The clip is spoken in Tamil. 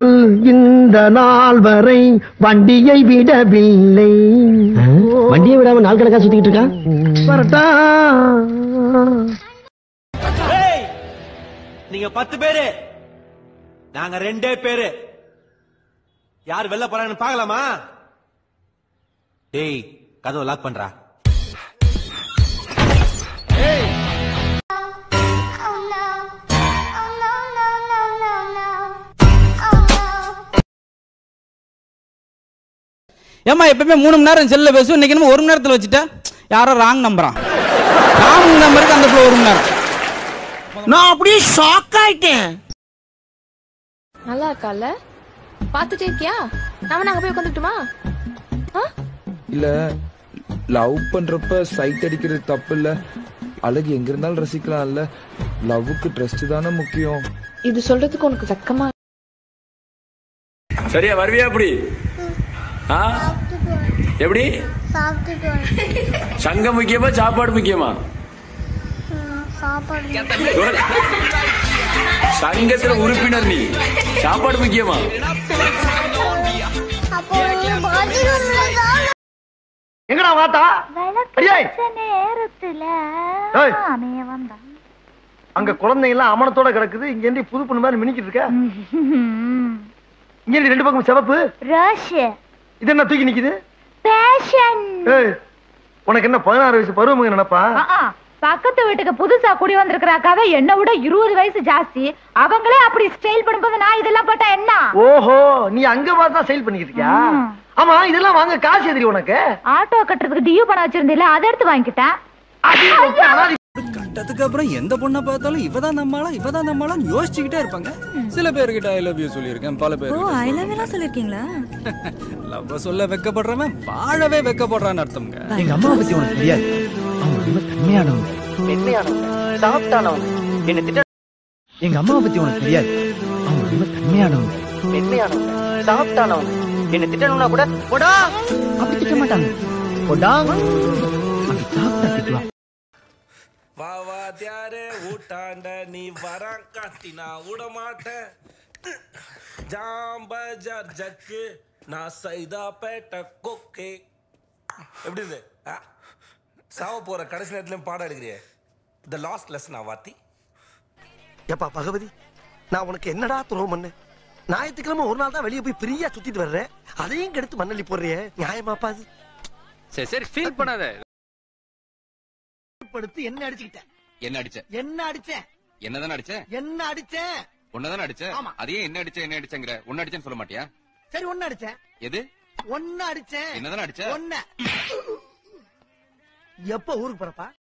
இந்த நாள் வரை வண்டியை விடவில்லை வண்டியை விடாம நாள் கணக்கா சுத்திக்கிட்டு இருக்கான் வரட்டா ஏய் நீங்க பத்து பேரு நாங்க ரெண்டே பேரு யார் வெளில போறாங்கன்னு பார்க்கலாமா டேய் கதவை லாக் பண்றா Oh no. Oh no, no, no, no, no. Oh no. ஏம்மா எப்பவுமே மூணு மணி நேரம் செல்ல பேசுவோம் இன்னைக்கு என்னமோ ஒரு மணி நேரத்தில் வச்சுட்டா யாரோ ராங் நம்புறான் ராங் நம்பருக்கு அந்த பிள்ளை ஒரு மணி நேரம் நான் அப்படியே ஷாக் ஆயிட்டேன் நல்லா இருக்கால பாத்துட்டே இருக்கியா நாம நாங்க போய் உட்காந்துட்டுமா இல்ல லவ் பண்றப்ப சைட் அடிக்கிறது தப்பு இல்ல அழகு எங்க இருந்தாலும் ரசிக்கலாம்ல லவ்வுக்கு ட்ரெஸ்ட் தானே முக்கியம் இது சொல்றதுக்கு உனக்கு வெக்கமா சரியா வருவியா எப்படி ஆ எப்படி சாப்பிட்டுட்டு சங்கம் முக்கியமா சாப்பாடு முக்கியமா சாப்பாடு சங்கத்துல உறுப்பினர் நீ சாப்பாடு முக்கியமா அப்போ பாத்ரூம்ல தான் எங்கடா வாத்தா அடியே. நேரத்துல ஏய். நானே வந்தான் அங்க குழந்தைங்க எல்லாம் அமனத்தோட கிடக்குது இங்க இருந்து புது பொண்ணு மாதிரி மினிக்கிட்டு இருக்க இங்க இருந்து ரெண்டு பக்கம் சிவப்பு ரஷ் இது என்ன தூக்கி நிக்குது பேஷன் ஏய் உனக்கு என்ன பதினாறு வயசு பருவமுங்க நினைப்பா பக்கத்து வீட்டுக்கு புதுசா குடி வந்திருக்கிறாக்காக என்ன விட இருபது வயசு ஜாஸ்தி அவங்களே அப்படி ஸ்டைல் பண்ணும்போது நான் இதெல்லாம் போட்டா என்ன ஓஹோ நீ அங்க பார்த்தா செயல் பண்ணிக்கிட்டு இருக்கியா ஆமா இதெல்லாம் வாங்க காசு எதிரி உனக்கு ஆட்டோ கட்டுறதுக்கு டியூ பணம் வச்சிருந்தீல அதை எடுத்து வாங்கிக்கிட்டேன் கட்டத்துக்கு அப்புறம் எந்த பொண்ணை பார்த்தாலும் இவதான் நம்மளா இவதான் நம்மளா யோசிச்சுக்கிட்டே இருப்பாங்க சில பேர்கிட்ட ஐ லவ் யூ சொல்லியிருக்கேன் பல பேர் ஐ லவ் யூ சொல்லிருக்கீங்களா லவ் சொல்ல வெக்கப்படுறவன் வாழவே வெக்கப்படுறான்னு அர்த்தம்ங்க எங்க அம்மா பத்தி உனக்கு தெரியாது அவங்க ரொம்ப தன்மையானவங்க மென்மையானவங்க சாஃப்டானவங்க என்ன திட்ட எங்க அம்மாவை பத்தி உனக்கு தெரியாது அவங்க ரொம்ப தன்மையானவங்க மென்மையானவங்க சாஃப்டானவங்க என்ன திட்டணும்னா கூட போடா அப்படி திட்ட மாட்டாங்க போடா அப்படி சாப்பிட்டா திட்டுவா வா வா தியாரே ஊட்டாண்ட நீ வரான் காட்டி நான் விட மாட்டேன் ஜாம்பஜார் ஜக்கு நான் சைதா பேட்ட கொக்கே எப்படி இது ஆ? சாவ போற கடைசி நேரத்துலயும் பாடம் எடுக்கிறியே த லாஸ்ட் லெசன் வாத்தி ஏப்பா பகவதி நான் உனக்கு என்னடா துரோகம் பண்ணேன் ஞாயிற்றுக்கிழமை ஒரு நாள் தான் வெளியே போய் ஃப்ரீயா சுத்திட்டு வர்றேன் அதையும் கெடுத்து மண்ணள்ளி போடுறியே நியாயமாப்பா அது சரி சரி ஃபீல் பண்ணாத படுத்து என்ன அடிச்சுக்கிட்டேன் என்ன அடிச்ச என்ன அடிச்சேன் என்னதானே அடிச்ச என்ன அடிச்சேன் உன்னதானே அடிச்ச ஆமா. அதையே என்ன அடிச்ச என்ன அடிச்சங்கிற உன்ன அடிச்சேன்னு சொல்ல மாட்டியா சரி ஒன்னு அடிச்சேன் எது ஒன்னு அடிச்சேன் என்னதானே அடிச்ச ஒன்ன எப்ப ஊருக்கு போறப்பா